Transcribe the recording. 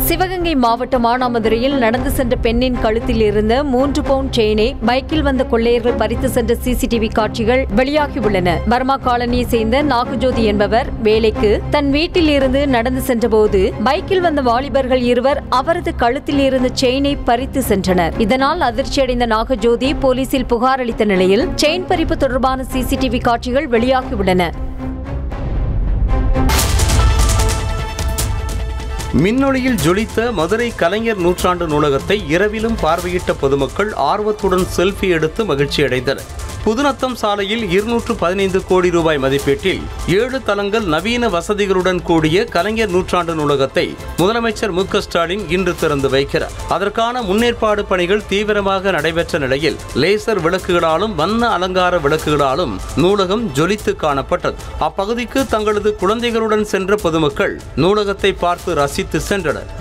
சிவகங்கை மாவட்டம் மானாமதுரையில் நடந்து சென்ற பெண்ணின் கழுத்தில் இருந்த மூன்று பவுண்ட் செயினை பைக்கில் வந்த கொள்ளையர்கள் பறித்து சென்ற சிசிடிவி காட்சிகள் வெளியாகியுள்ளன பர்மா காலனியை சேர்ந்த நாகஜோதி என்பவர் வேலைக்கு தன் வீட்டில் இருந்து நடந்து சென்றபோது பைக்கில் வந்த வாலிபர்கள் இருவர் அவரது கழுத்தில் இருந்த செயினை பறித்து சென்றனர் இதனால் அதிர்ச்சியடைந்த நாகஜோதி போலீசில் புகார் அளித்த நிலையில் செயின் பறிப்பு தொடர்பான சிசிடிவி காட்சிகள் வெளியாகியுள்ளன மின்னொளியில் ஜொலித்த மதுரை கலைஞர் நூற்றாண்டு நூலகத்தை இரவிலும் பார்வையிட்ட பொதுமக்கள் ஆர்வத்துடன் செல்ஃபி எடுத்து மகிழ்ச்சியடைந்தனர் புதுநத்தம் சாலையில் இருநூற்று பதினைந்து கோடி ரூபாய் மதிப்பீட்டில் ஏழு தளங்கள் நவீன வசதிகளுடன் கூடிய கலைஞர் நூற்றாண்டு நூலகத்தை முதலமைச்சர் மு க ஸ்டாலின் இன்று திறந்து வைக்கிறார் அதற்கான முன்னேற்பாடு பணிகள் தீவிரமாக நடைபெற்ற நிலையில் லேசர் விளக்குகளாலும் வண்ண அலங்கார விளக்குகளாலும் நூலகம் ஜொலித்து காணப்பட்டது அப்பகுதிக்கு தங்களது குழந்தைகளுடன் சென்ற பொதுமக்கள் நூலகத்தை பார்த்து ரசித்து சென்றனர்